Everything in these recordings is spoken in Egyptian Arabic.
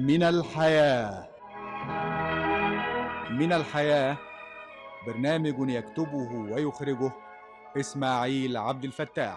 من الحياة من الحياة برنامج يكتبه ويخرجه إسماعيل عبد الفتاح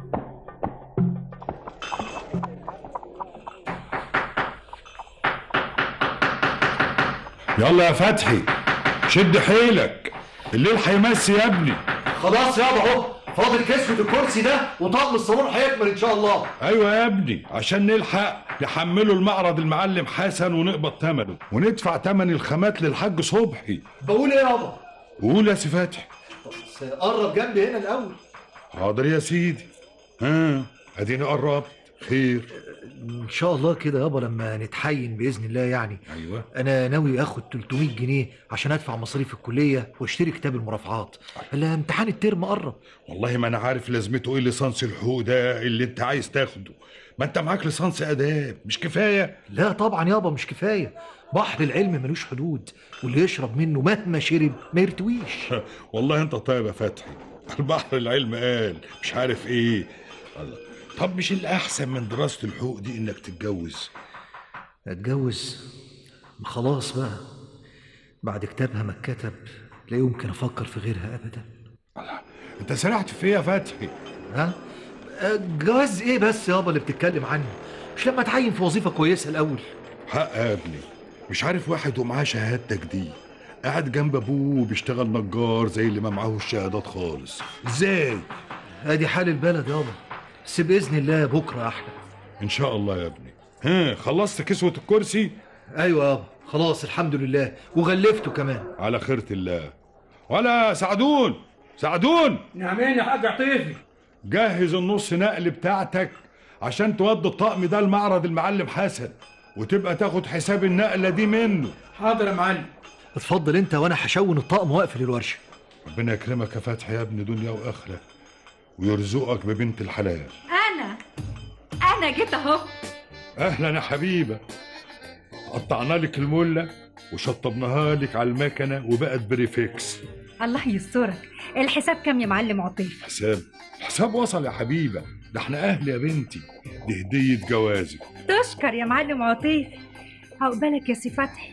يلا يا فتحي شد حيلك الليل هيمسي يا ابني خلاص يابا اهو فاضل كسوة الكرسي ده وطقم الصالون هيكمل ان شاء الله ايوه يا ابني عشان نلحق نحمله المعرض المعلم حسن ونقبض ثمنه وندفع ثمن الخامات للحاج صبحي بقول ايه يابا قول يا سي فتحي بس قرب جنبي هنا الاول حاضر يا سيدي ها اديني قربت خير ان شاء الله كده يابا لما نتحين باذن الله يعني ايوه انا ناوي اخد 300 جنيه عشان ادفع مصاريف الكليه واشتري كتاب المرافعات الا امتحان الترم قرب والله ما انا عارف لازمته ايه ليسانس الحقوق ده اللي انت عايز تاخده ما انت معاك ليسانس اداب مش كفايه لا طبعا يابا مش كفايه بحر العلم ملوش حدود واللي يشرب منه مهما شرب ما يرتويش والله انت طيب يا فتحي البحر العلم قال مش عارف ايه الله طب مش الاحسن من دراسه الحقوق دي انك تتجوز اتجوز ما خلاص بقى بعد كتابها ما اتكتب لا يمكن افكر في غيرها ابدا الله انت سرحت في ايه يا فتحي ها أه، جواز ايه بس يابا اللي بتتكلم عنه مش لما اتعين في وظيفه كويسه الاول حق يا ابني مش عارف واحد ومعاه شهادتك دي قاعد جنب ابوه بيشتغل نجار زي اللي ما معاهوش شهادات خالص ازاي ادي حال البلد يابا بس باذن الله بكره احلى ان شاء الله يا ابني ها خلصت كسوه الكرسي ايوه يابا خلاص الحمد لله وغلفته كمان على خيرة الله ولا سعدون سعدون نعمين يا حاج عطيفي جهز النص نقل بتاعتك عشان تودي الطقم ده المعرض المعلم حسن وتبقى تاخد حساب النقلة دي منه حاضر يا معلم اتفضل انت وانا هشون الطقم واقفل الورشه ربنا يكرمك يا فتحي يا ابن دنيا واخره ويرزقك ببنت الحلال انا انا جيت اهو اهلا يا حبيبه قطعنا لك المله وشطبناها لك على المكنه وبقت بريفكس الله يسترك الحساب كام يا معلم عطيف حساب حساب وصل يا حبيبه ده احنا اهل يا بنتي دي هديه جوازك تشكر يا معلم عطيف عقبالك يا سي فتحي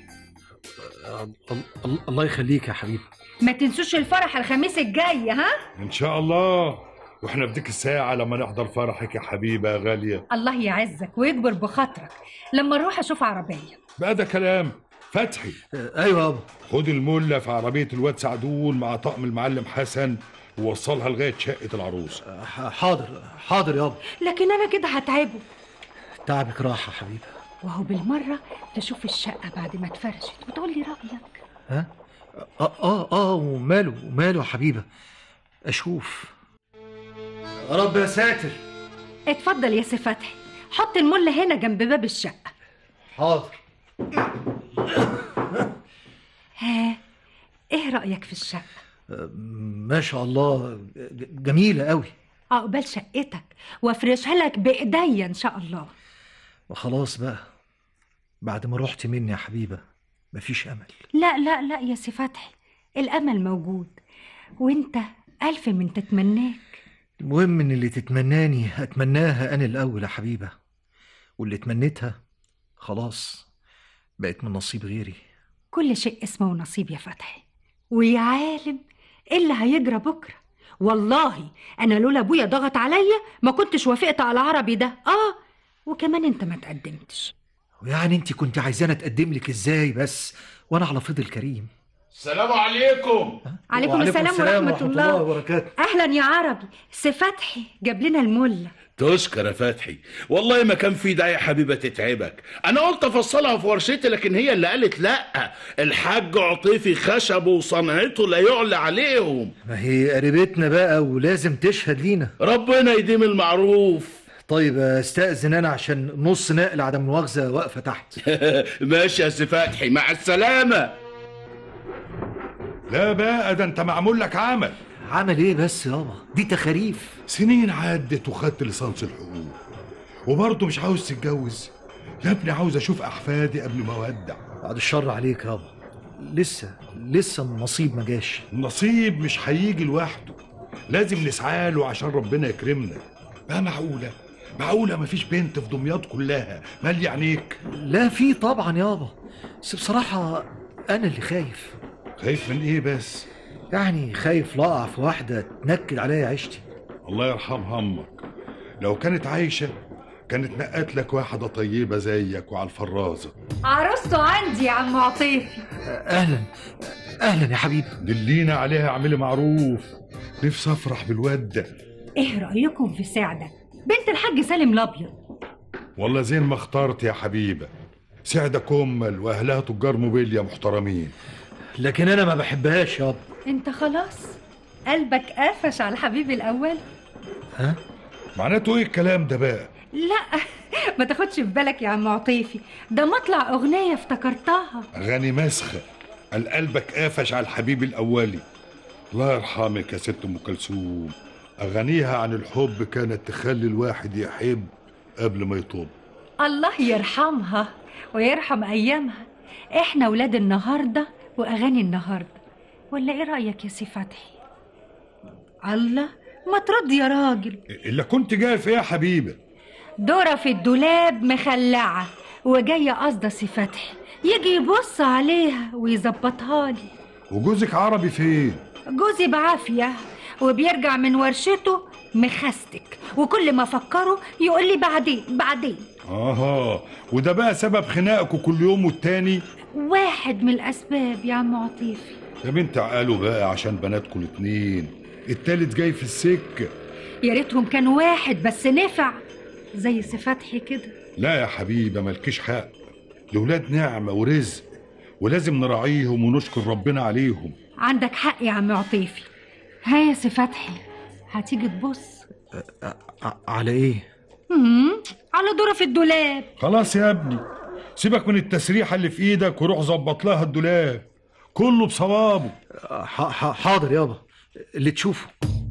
الله يخليك يا حبيبي ما تنسوش الفرح الخميس الجاي ها ان شاء الله واحنا في ديك الساعه لما نحضر فرحك يا حبيبه يا غاليه الله يعزك ويكبر بخاطرك لما اروح اشوف عربيه بقى ده كلام فتحي ايوه يابا خد المله في عربيه الواد سعدون مع طقم المعلم حسن ووصلها لغايه شقه العروس ح- حاضر حاضر يابا لكن انا كده هتعبه تعبك راحه حبيبي وهو بالمره تشوف الشقه بعد ما اتفرشت وتقول لي رايك ها اه اه اه وماله وماله يا حبيبه اشوف يا رب يا ساتر اتفضل يا سي فتحي حط المله هنا جنب باب الشقه حاضر ها ايه رايك في الشقه ما شاء الله ج- جميله قوي عقبال شقتك وافرشها لك بايديا ان شاء الله وخلاص بقى بعد ما رحت مني يا حبيبه مفيش امل لا لا لا يا سي فتحي الامل موجود وانت الف من تتمناك المهم ان اللي تتمناني اتمناها انا الاول يا حبيبه واللي تمنيتها خلاص بقت من نصيب غيري كل شيء اسمه نصيب يا فتحي ويا عالم ايه اللي هيجرى بكره والله انا لولا ابويا ضغط عليا ما كنتش وافقت على العربي ده اه وكمان انت ما تقدمتش ويعني انت كنت عايزاني اتقدم لك ازاي بس وانا على فضل كريم السلام عليكم عليكم وعليكم السلام ورحمه الله وبركاته اهلا يا عربي سي فتحي جاب لنا المله تشكر يا فتحي والله ما كان في داعي حبيبه تتعبك انا قلت افصلها في ورشتي لكن هي اللي قالت لا الحاج عطيفي خشبه وصنعته لا يعلى عليهم ما هي قريبتنا بقى ولازم تشهد لينا ربنا يديم المعروف طيب استأذن انا عشان نص نقل عدم مؤاخذة واقفة تحت ماشي يا سي فتحي مع السلامه لا بقى ده انت معمول لك عمل عمل ايه بس يابا دي تخاريف سنين عدت وخدت ليسانس الحقوق وبرضه مش عاوز تتجوز يا ابني عاوز اشوف احفادي قبل ما اودع بعد الشر عليك يابا لسه لسه النصيب ما جاش النصيب مش هيجي لوحده لازم نسعى له عشان ربنا يكرمنا بقى معقولة معقولة مفيش بنت في دمياط كلها مالية عينيك لا في طبعا يابا بس بصراحة أنا اللي خايف خايف من ايه بس يعني خايف لا أقع في واحدة تنكد عليا عيشتي الله يرحمها امك لو كانت عايشة كانت نقت لك واحدة طيبة زيك وعلى الفرازة عروسته عندي يا عم عطيفي أهلا أهلا يا حبيبي دلينا عليها اعملي معروف نفسي افرح بالواد ده ايه رأيكم في سعدة بنت الحاج سالم الأبيض والله زين ما اخترت يا حبيبة سعدة كمل واهلها تجار موبيليا محترمين لكن أنا ما بحبهاش يابا انت خلاص قلبك قافش على الحبيب الأول ها معناته ايه الكلام ده بقى لا ما تاخدش في بالك يا عم عطيفي ده مطلع أغنية افتكرتها اغاني مسخة قال قلبك قافش على الحبيب الاولي الله يرحمك يا ست ام كلثوم اغانيها عن الحب كانت تخلي الواحد يحب قبل ما يطب الله يرحمها ويرحم أيامها احنا ولاد النهاردة وأغاني النهاردة ولا ايه رأيك يا سي فتحي الله ما ترد يا راجل الا كنت جاي في ايه يا حبيبه دورة في الدولاب مخلعة وجاية قصدة سي فتحي يجي يبص عليها ويظبطها لي وجوزك عربي فين جوزي بعافية وبيرجع من ورشته مخستك وكل ما افكره يقول لي بعدين بعدين اها وده بقى سبب خناقكوا كل يوم والتاني واحد من الاسباب يا عم عطيفي يا بنت عقاله بقى عشان بناتكوا الاتنين التالت جاي في السكه يا ريتهم كان واحد بس نفع زي سي فتحي كده لا يا حبيبه مالكيش حق الولاد نعمه ورزق ولازم نراعيهم ونشكر ربنا عليهم عندك حق يا عم عطيفي ها يا سي فتحي هتيجي تبص ع- على إيه مم، على دورة في الدولاب خلاص يا ابني سيبك من التسريحه اللي في ايدك وروح ظبط لها الدولاب كله بصوابه ح- ح- حاضر يابا اللي تشوفه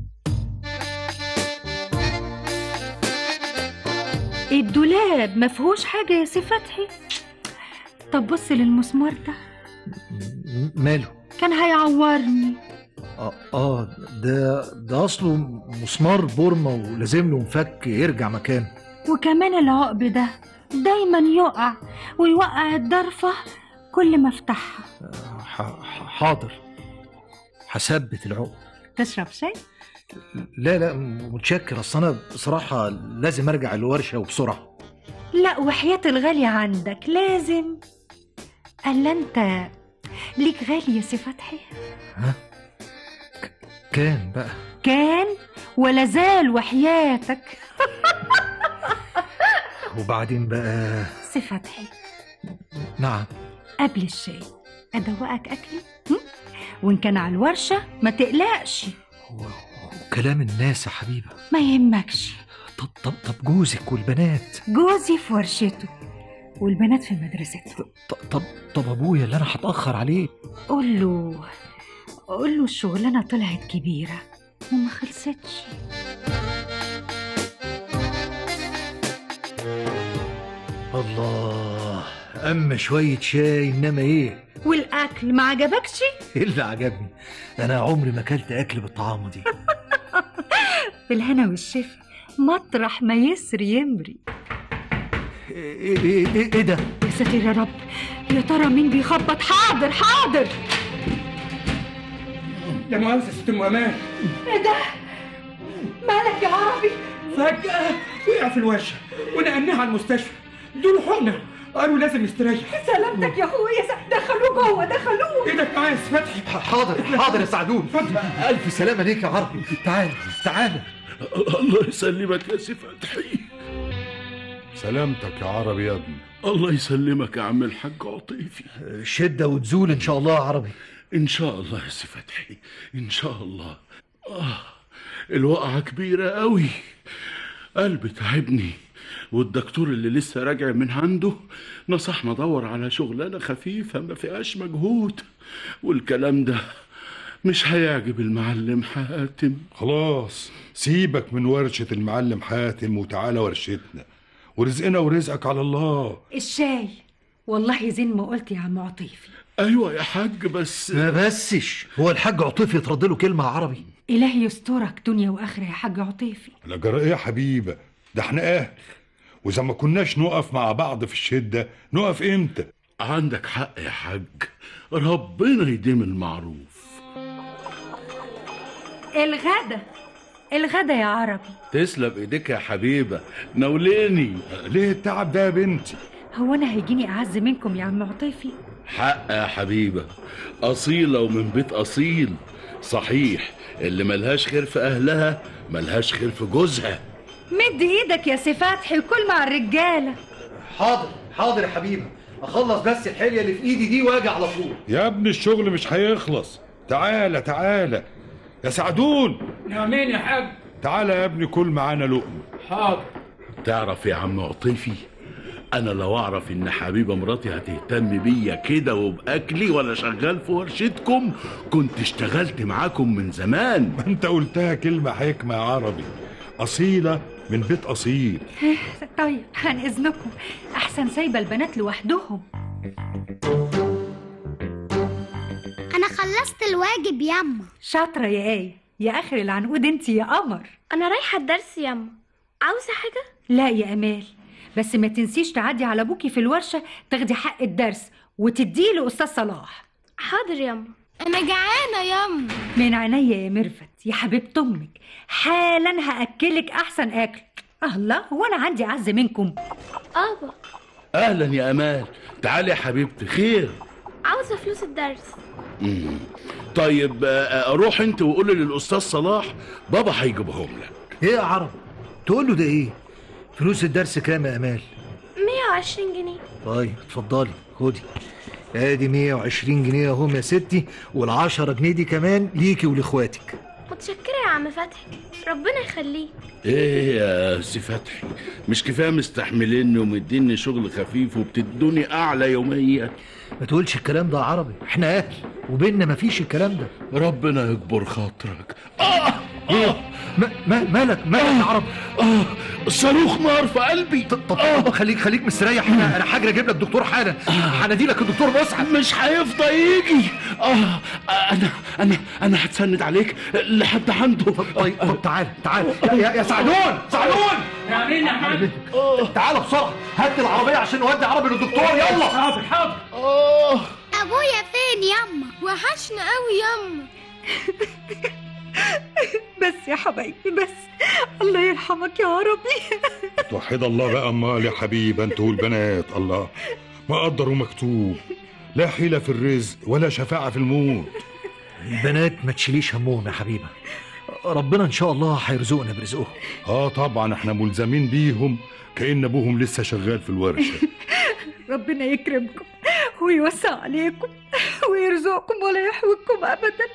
الدولاب ما فيهوش حاجة يا سي فتحي طب بص للمسمار ده م- ماله كان هيعورني اه اه ده ده اصله مسمار بورما ولازم له مفك يرجع مكانه وكمان العقب ده دايما يقع ويوقع الضرفة كل ما افتحها ح- ح- حاضر هثبت العقد تشرب شاي؟ لا لا متشكر اصل انا بصراحه لازم ارجع الورشه وبسرعه لا وحياة الغالية عندك لازم ألا أنت ليك غالي يا سي فتحي ها ك- كان بقى كان ولا زال وحياتك وبعدين بقى سي فتحي نعم قبل الشاي أدوقك أكلي هم؟ وإن كان على الورشة ما تقلقش و- وكلام الناس يا حبيبه ما يهمكش طب طب طب جوزك والبنات جوزي في ورشته والبنات في مدرستهم طب طب طب ابويا اللي انا هتاخر عليه قول له قول له الشغلانة طلعت كبيرة وما خلصتش الله اما شويه شاي انما ايه والأكل ما عجبكش ايه اللي عجبني انا عمري ما اكلت اكل بالطعامه دي بالهنا والشفا مطرح ما يسري يمري ايه ايه ايه, إيه ده يا ساتر يا رب يا ترى مين بيخبط حاضر حاضر لا مؤاخذة يا ست ام امان ايه ده مالك يا عربي فجأة وقع في الورشة ونقلناه على المستشفى دول حقنة قالوا لازم يستريح سلامتك يا اخويا س- دخلوه جوه دخلوه ايدك معايا يا سي فتحي حاضر حاضر يا سعدون الف سلامه ليك يا عربي تعال تعال الله يسلمك يا سي فتحي سلامتك يا عربي يا ابني الله يسلمك يا عم الحاج عطيفي شده وتزول ان شاء الله يا عربي ان شاء الله يا سي فتحي ان شاء الله آه الوقعة كبيرة قوي قلبي تعبني والدكتور اللي لسه راجع من عنده نصحنا ادور على شغلانة خفيفة ما فيهاش مجهود والكلام ده مش هيعجب المعلم حاتم خلاص سيبك من ورشة المعلم حاتم وتعالى ورشتنا ورزقنا ورزقك على الله الشاي والله زين ما قلت يا عم عطيفي ايوه يا حاج بس ما بسش هو الحاج عطيف يترد له كلمه عربي إلهي يسترك دنيا وآخرة يا حاج عطيفي لا جرى ايه يا حبيبة ده احنا اهل واذا ما كناش نقف مع بعض في الشده نقف امتى عندك حق يا حاج ربنا يديم المعروف الغدا الغدا يا عربي تسلم ايديك يا حبيبه نوليني ليه التعب ده يا بنتي هو انا هيجيني اعز منكم يا عم عطيفي حق يا حبيبه اصيله ومن بيت اصيل صحيح اللي ملهاش خير في اهلها ملهاش خير في جوزها مد ايدك يا سي فتحي وكل مع الرجاله حاضر حاضر يا حبيبه اخلص بس الحليه اللي في ايدي دي واجي على طول يا ابني الشغل مش هيخلص تعالى تعالى يا سعدون نعمين يا حاج تعالى يا ابني كل معانا لقمه حاضر تعرف يا عم عطيفي انا لو اعرف ان حبيبه مراتي هتهتم بيا كده وباكلي وانا شغال في ورشتكم كنت اشتغلت معاكم من زمان ما انت قلتها كلمه حكمه يا عربي اصيله من بيت اصيل طيب عن اذنكم احسن سايبه البنات لوحدهم أنا خلصت الواجب ياما شاطره يا ايه يا اخر العنقود انت يا قمر أنا رايحة الدرس ياما عاوزة حاجة؟ لا يا امال بس ما تنسيش تعدي على ابوكي في الورشه تاخدي حق الدرس وتديه لاستاذ صلاح حاضر ياما أنا جعانة ياما من عينيا يا ميرفت يا حبيبه امك حالا هاكلك احسن اكل الله هو انا عندي عز منكم أبا اهلا يا امال تعالي يا حبيبتي خير عاوزة فلوس الدرس مم. طيب آه، آه، روح انت وقولي للاستاذ صلاح بابا هيجيبهم لك ايه يا عرب تقول له ده ايه فلوس الدرس كام يا امال 120 جنيه طيب اتفضلي خدي ادي 120 جنيه اهم يا ستي وال10 جنيه دي كمان ليكي ولاخواتك متشكرة يا عم فتحي ربنا يخليك ايه يا سي فتحي مش كفايه مستحمليني ومديني شغل خفيف وبتدوني اعلى يوميه ما تقولش الكلام ده يا عربي احنا اهل وبيننا مفيش الكلام ده ربنا يكبر خاطرك اه ايه ما ما مالك مالك يا عربي اه صاروخ نار في قلبي طب طب خليك خليك مستريح انا انا حاجه اجيب لك دكتور حالا هنادي لك الدكتور مسعد مش هيفضى يجي اه انا انا انا هتسند عليك لحد عنده طيب طب تعال تعال يا, يا, يا سعدون سعدون نعمين يا حاج تعال بسرعه هات العربيه عشان نودي عربي للدكتور يلا حاضر حاضر اه أبويا فين ياما؟ وحشنا قوي ياما بس يا حبايبي بس الله يرحمك يا عربي توحد الله بقى امال يا حبيبه انتوا والبنات الله مقدر ومكتوب لا حيله في الرزق ولا شفاعه في الموت البنات ما تشيليش همهم يا حبيبه ربنا ان شاء الله هيرزقنا برزقهم اه طبعا احنا ملزمين بيهم كأن ابوهم لسه شغال في الورشه ربنا يكرمكم ويوسع عليكم ويرزقكم ولا يحوجكم ابدا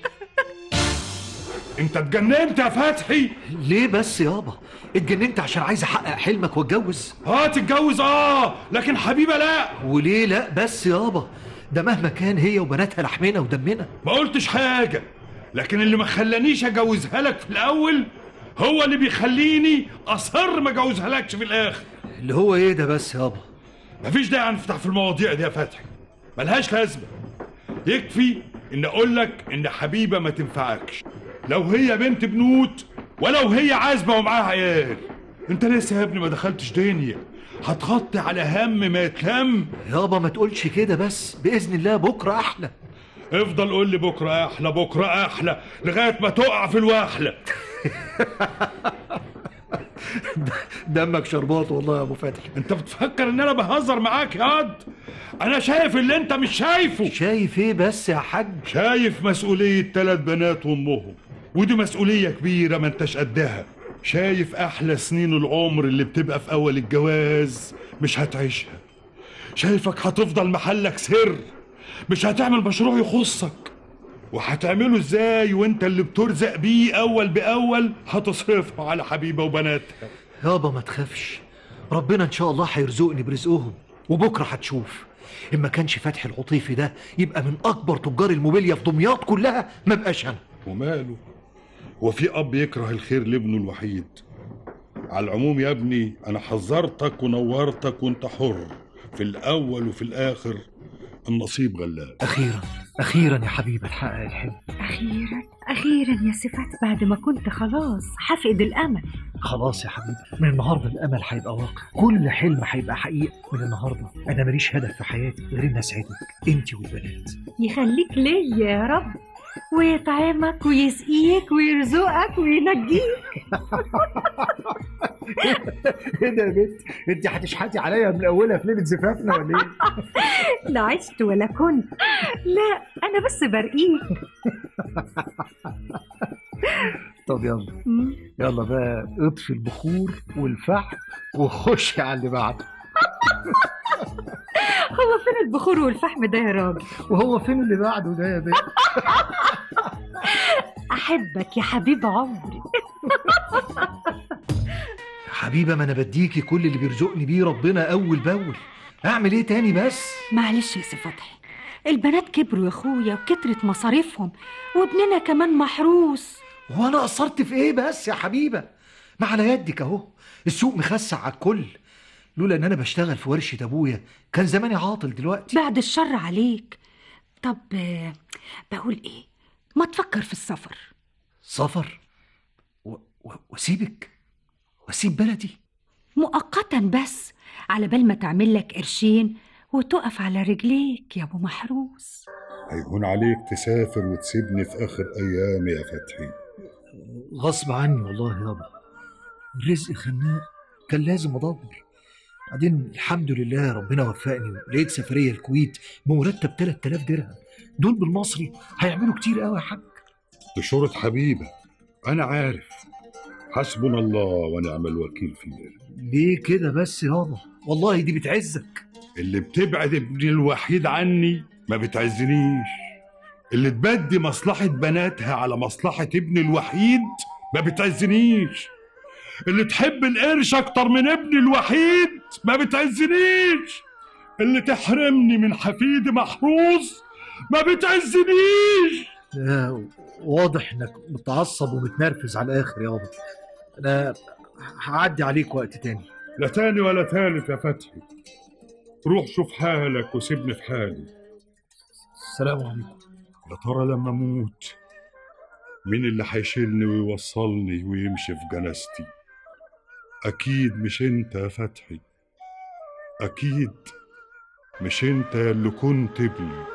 انت اتجننت يا فتحي ليه بس يابا اتجننت عشان عايز احقق حلمك واتجوز اه تتجوز اه لكن حبيبه لا وليه لا بس يابا ده مهما كان هي وبناتها لحمنا ودمنا ما قلتش حاجه لكن اللي ما خلانيش اجوزها لك في الاول هو اللي بيخليني اصر ما اجوزها لكش في الاخر اللي هو ايه ده بس يابا مفيش داعي نفتح في المواضيع دي يا فتحي ملهاش لازمه يكفي ان اقول لك ان حبيبه ما تنفعكش لو هي بنت بنوت ولو هي عازبه ومعاها عيال انت لسه يا ابني ما دخلتش دنيا هتغطي على هم ما يتلم يابا ما تقولش كده بس باذن الله بكره احلى افضل قول لي بكره احلى بكره احلى لغايه ما تقع في الوحله دمك شربات والله يا ابو فتحي انت بتفكر ان انا بهزر معاك يا قد انا شايف اللي انت مش شايفه شايف ايه بس يا حاج شايف مسؤولية ثلاث بنات وامهم ودي مسؤولية كبيرة ما انتش قدها شايف احلى سنين العمر اللي بتبقى في اول الجواز مش هتعيشها شايفك هتفضل محلك سر مش هتعمل مشروع يخصك وهتعمله ازاي وانت اللي بترزق بيه اول باول هتصرفه على حبيبة وبناتها يابا ما تخافش ربنا ان شاء الله هيرزقني برزقهم وبكره هتشوف ان ما كانش فتحي العطيفي ده يبقى من اكبر تجار الموبيليا في دمياط كلها ما بقاش انا وماله هو في اب يكره الخير لابنه الوحيد على العموم يا ابني انا حذرتك ونورتك وانت حر في الاول وفي الاخر النصيب غلاب اخيرا اخيرا يا حبيبي اتحقق الحلم أخيرا أخيرا يا صفات بعد ما كنت خلاص هفقد الأمل خلاص يا حبيبي من النهارده الامل هيبقى واقع كل حلم هيبقى حقيقه من النهارده انا ماليش هدف في حياتي غير اني اسعدك انت والبنات يخليك ليا يا رب ويطعمك ويسقيك ويرزقك وينجيك ايه ده يا بنت انت هتشحتي عليا من اولها في ليله زفافنا ولا ايه لا عشت ولا كنت لا أنا بس برقيك طب يلا مم. يلا بقى اطفي البخور والفحم وخشي على اللي بعده هو فين البخور والفحم ده يا راجل وهو فين اللي بعده ده يا بنت أحبك يا حبيب عمري حبيبه ما انا بديكي كل اللي بيرزقني بيه ربنا اول باول اعمل ايه تاني بس معلش يا سي فتحي البنات كبروا يا اخويا وكترت مصاريفهم وابننا كمان محروس هو انا قصرت في ايه بس يا حبيبه ما على يدك اهو السوق مخسع على الكل لولا ان انا بشتغل في ورشه ابويا كان زماني عاطل دلوقتي بعد الشر عليك طب آه، بقول ايه ما تفكر في السفر سفر و... و... واسيبك واسيب بلدي مؤقتا بس على بال ما تعمل لك قرشين وتقف على رجليك يا ابو محروس هيهون عليك تسافر وتسيبني في آخر أيامي يا فتحي غصب عني والله يابا الرزق خناق كان لازم ادور بعدين الحمد لله ربنا وفقني ولقيت سفريه الكويت بمرتب 3000 درهم دول بالمصري هيعملوا كتير قوي يا حاج دي شورة حبيبة أنا عارف حسبنا الله ونعم الوكيل فينا ليه كده بس يابا والله دي بتعزك اللي بتبعد ابني الوحيد عني ما بتعزنيش اللي تبدي مصلحة بناتها على مصلحة ابني الوحيد ما بتعزنيش اللي تحب القرش أكتر من ابني الوحيد ما بتعزنيش اللي تحرمني من حفيدي محروس ما بتعزنيش يا واضح انك متعصب ومتنرفز على الاخر يابا انا هعدي عليك وقت تاني لا تاني ولا تالت يا فتحي روح شوف حالك وسيبني في حالي السلام عليكم يا ترى لما اموت مين اللي هيشيلني ويوصلني ويمشي في جنازتي اكيد مش انت يا فتحي اكيد مش انت اللي كنت ابني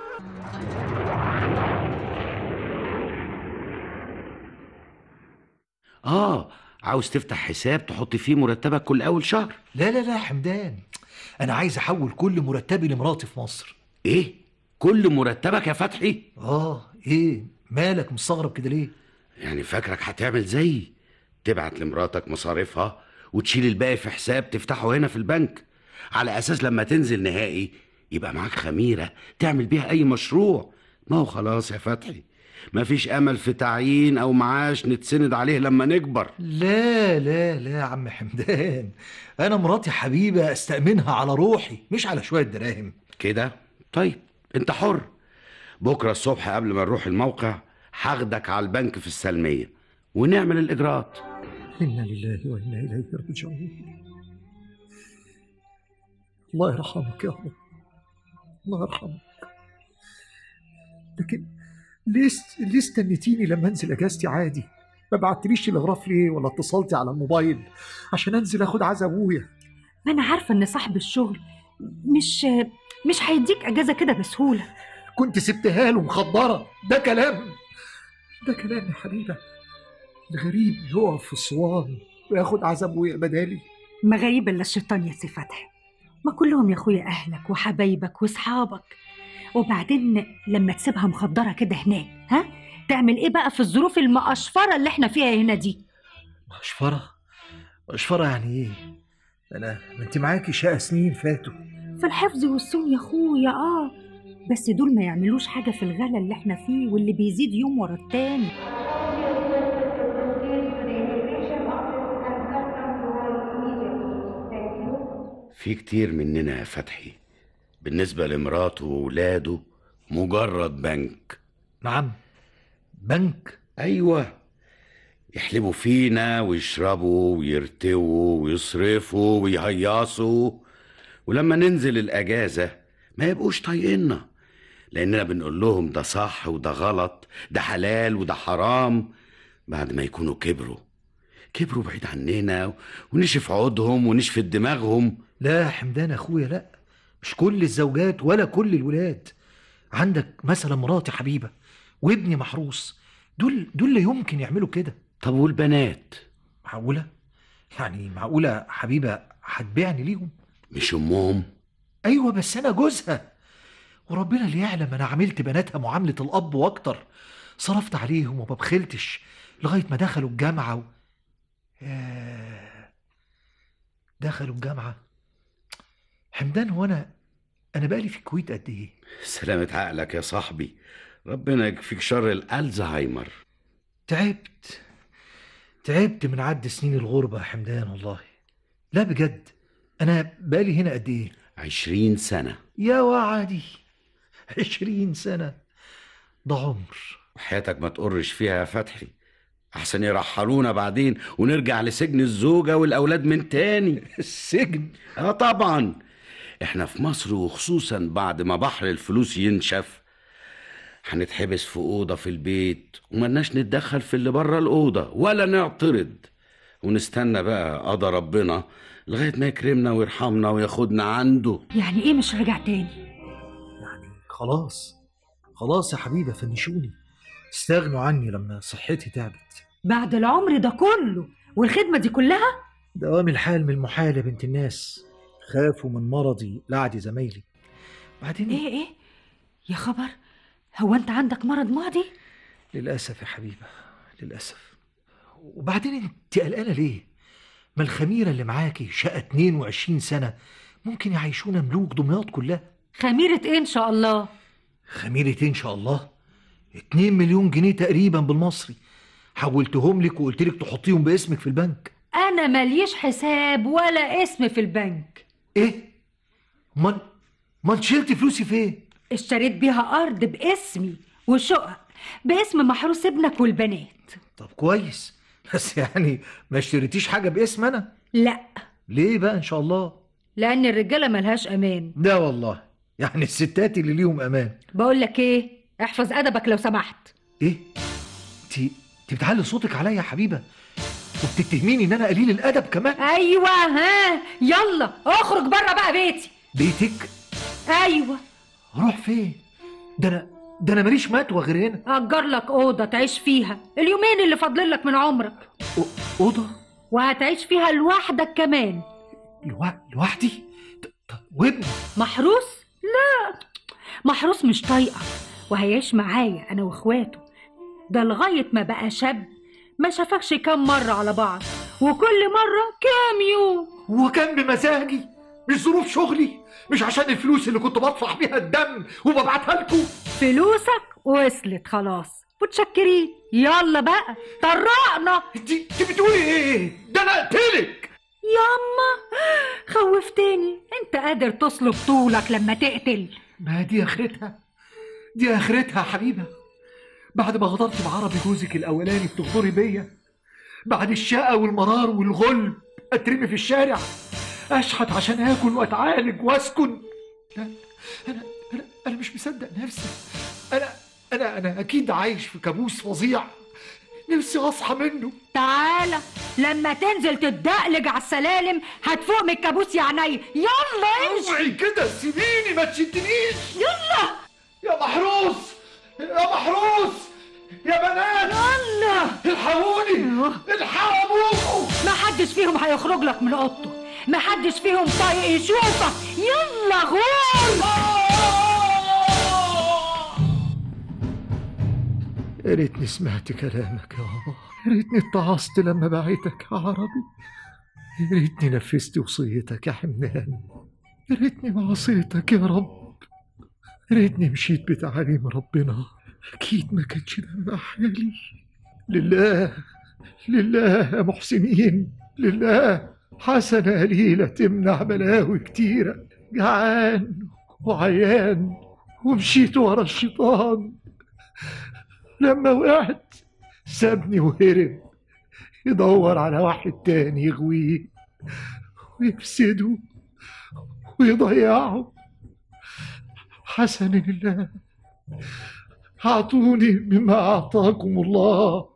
اه عاوز تفتح حساب تحط فيه مرتبك كل اول شهر لا لا لا يا حمدان انا عايز احول كل مرتبي لمراتي في مصر ايه كل مرتبك يا فتحي اه ايه مالك مستغرب كده ليه يعني فاكرك هتعمل زيي تبعت لمراتك مصاريفها وتشيل الباقي في حساب تفتحه هنا في البنك على اساس لما تنزل نهائي يبقى معاك خميره تعمل بيها اي مشروع ما هو خلاص يا فتحي مفيش امل في تعيين او معاش نتسند عليه لما نكبر لا لا لا يا عم حمدان انا مراتي حبيبه استأمنها على روحي مش على شويه دراهم كده طيب انت حر بكره الصبح قبل ما نروح الموقع هاخدك على البنك في السلميه ونعمل الاجراءات انا لله وانا اليه راجعون الله يرحمك يا رب الله يرحمك لكن ليه است- ليه استنيتيني لما انزل اجازتي عادي ما بعتليش تلغراف ليه ولا اتصلتي على الموبايل عشان انزل اخد عزا ابويا ما انا عارفه ان صاحب الشغل مش مش هيديك اجازه كده بسهوله كنت سبتها له مخدره ده كلام ده كلام يا حبيبه الغريب يقف في الصوان وياخد عزا ابويا بدالي ما غريب الا الشيطان يا سي فتحي ما كلهم يا اخويا اهلك وحبايبك واصحابك وبعدين لما تسيبها مخدره كده هناك ها تعمل ايه بقى في الظروف المقشفره اللي احنا فيها هنا دي مشفرة مشفرة يعني ايه انا ما انت معاكي شقة سنين فاتوا في الحفظ والصوم يا اخويا اه بس دول ما يعملوش حاجه في الغلا اللي احنا فيه واللي بيزيد يوم ورا التاني في كتير مننا يا فتحي بالنسبه لمراته وولاده مجرد بنك نعم بنك ايوه يحلبوا فينا ويشربوا ويرتووا ويصرفوا ويهيصوا ولما ننزل الاجازه ما يبقوش طايقنا لاننا بنقول لهم ده صح وده غلط ده حلال وده حرام بعد ما يكونوا كبروا كبروا بعيد عننا ونشف عودهم ونشف دماغهم لا يا حمدان اخويا لا مش كل الزوجات ولا كل الولاد عندك مثلا مراتي حبيبه وابني محروس دول دول لا يمكن يعملوا كده طب والبنات معقوله يعني معقوله حبيبه هتبيعني ليهم مش امهم ايوه بس انا جوزها وربنا اللي يعلم انا عملت بناتها معامله الاب واكتر صرفت عليهم وما بخلتش لغايه ما دخلوا الجامعه و... ياه. دخلوا الجامعه حمدان هو انا انا بقالي في الكويت قد ايه سلامة عقلك يا صاحبي ربنا يكفيك شر الالزهايمر تعبت تعبت من عد سنين الغربه يا حمدان والله لا بجد انا بقالي هنا قد ايه عشرين سنة يا وعدي عشرين سنه ده عمر وحياتك ما تقرش فيها يا فتحي احسن يرحلونا بعدين ونرجع لسجن الزوجة والاولاد من تاني السجن اه طبعا احنا في مصر وخصوصا بعد ما بحر الفلوس ينشف هنتحبس في اوضه في البيت وملناش نتدخل في اللي بره الاوضه ولا نعترض ونستنى بقى قضى ربنا لغايه ما يكرمنا ويرحمنا وياخدنا عنده يعني ايه مش راجع تاني يعني خلاص خلاص يا حبيبه فنشوني استغنوا عني لما صحتي تعبت بعد العمر ده كله والخدمة دي كلها دوام الحال من المحال يا بنت الناس خافوا من مرضي لعدي زمايلي بعدين ايه ايه يا خبر هو انت عندك مرض معدي للأسف يا حبيبة للأسف وبعدين انت قلقانة ليه؟ ما الخميرة اللي معاكي شقة 22 سنة ممكن يعيشونا ملوك دمياط كلها خميرة ايه ان شاء الله خميرة إيه إن شاء الله 2 مليون جنيه تقريبا بالمصري حولتهم لك وقلت لك تحطيهم باسمك في البنك انا ماليش حساب ولا اسم في البنك ايه؟ امال امال شلتي فلوسي فين؟ اشتريت بيها ارض باسمي وشقق باسم محروس ابنك والبنات طب كويس بس يعني ما اشتريتيش حاجة باسم أنا لا ليه بقى إن شاء الله؟ لان الرجاله ملهاش امان لا والله يعني الستات اللي ليهم أمان بقول لك ايه احفظ ادبك لو سمحت ايه انت انت بتعلي صوتك عليا يا حبيبه وبتتهميني ان انا قليل الادب كمان ايوه ها يلا اخرج بره بقى بيتي بيتك ايوه اروح فين ده انا ده انا ماليش متوى غير هنا اجر لك اوضه تعيش فيها اليومين اللي فاضلين لك من عمرك أو- اوضه وهتعيش فيها لوحدك كمان لوح... لوحدي ط- طب وابني محروس لا محروس مش طايقه وهيعيش معايا انا واخواته ده لغايه ما بقى شاب ما شافكش كام مره على بعض وكل مره كام يوم وكان بمزاجي مش ظروف شغلي مش عشان الفلوس اللي كنت بدفع بيها الدم وببعتها لكم فلوسك وصلت خلاص متشكرين يلا بقى طرقنا انت انت بتقولي ايه ده انا اقتلك ياما خوفتني انت قادر تصلب طولك لما تقتل ما دي اخرتها دي اخرتها يا حبيبه بعد ما غدرت بعربي جوزك الاولاني بتغدري بيا بعد الشقه والمرار والغلب اترمي في الشارع اشحت عشان اكل واتعالج واسكن لا انا انا انا مش مصدق نفسي انا انا انا اكيد عايش في كابوس فظيع نفسي اصحى منه تعالى لما تنزل تتدقلج على السلالم هتفوق من الكابوس يا عينيا يلا امشي اوعي كده سيبيني ما تشدنيش يلا يا محروس يا محروس يا بنات يلا الحقوني الحقوا ابوكم ما حدش فيهم هيخرج لك من اوضته ما حدش فيهم طايق يشوفك يلا غور يا ريتني سمعت كلامك يا بابا يا ريتني اتعظت لما بعتك يا عربي يا ريتني نفذت وصيتك يا حمدان يا ريتني ما عصيتك يا رب يا ريتني مشيت بتعاليم ربنا اكيد ما كانش ده بقى حالي لله لله يا محسنين لله حسنة قليلة تمنع بلاوي كتيرة جعان وعيان ومشيت ورا الشيطان لما وقعت سابني وهرب يدور على واحد تاني يغويه ويفسده ويضيعه حسن لله أعطوني مما أعطاكم الله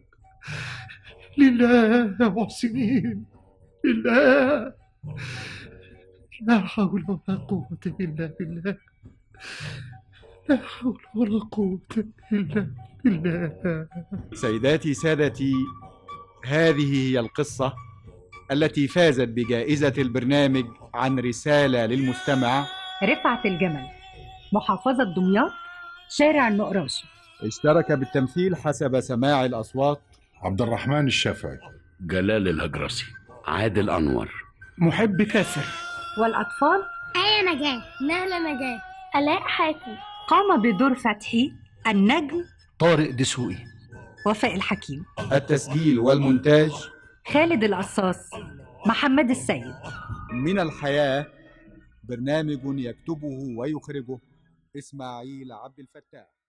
لله يا محسنين لله لا حول ولا قوة إلا بالله لا حول ولا قوة إلا بالله سيداتي سادتي هذه هي القصة التي فازت بجائزة البرنامج عن رسالة للمستمع رفعت الجمل محافظة دمياط شارع النقراشي اشترك بالتمثيل حسب سماع الأصوات عبد الرحمن الشافعي جلال الهجرسي عادل أنور محب كاسر والأطفال آية نجاة نهلة نجاة آلاء حاتم قام بدور فتحي النجم طارق دسوقي وفاء الحكيم التسجيل والمونتاج خالد القصاص محمد السيد من الحياة برنامج يكتبه ويخرجه إسماعيل عبد الفتاح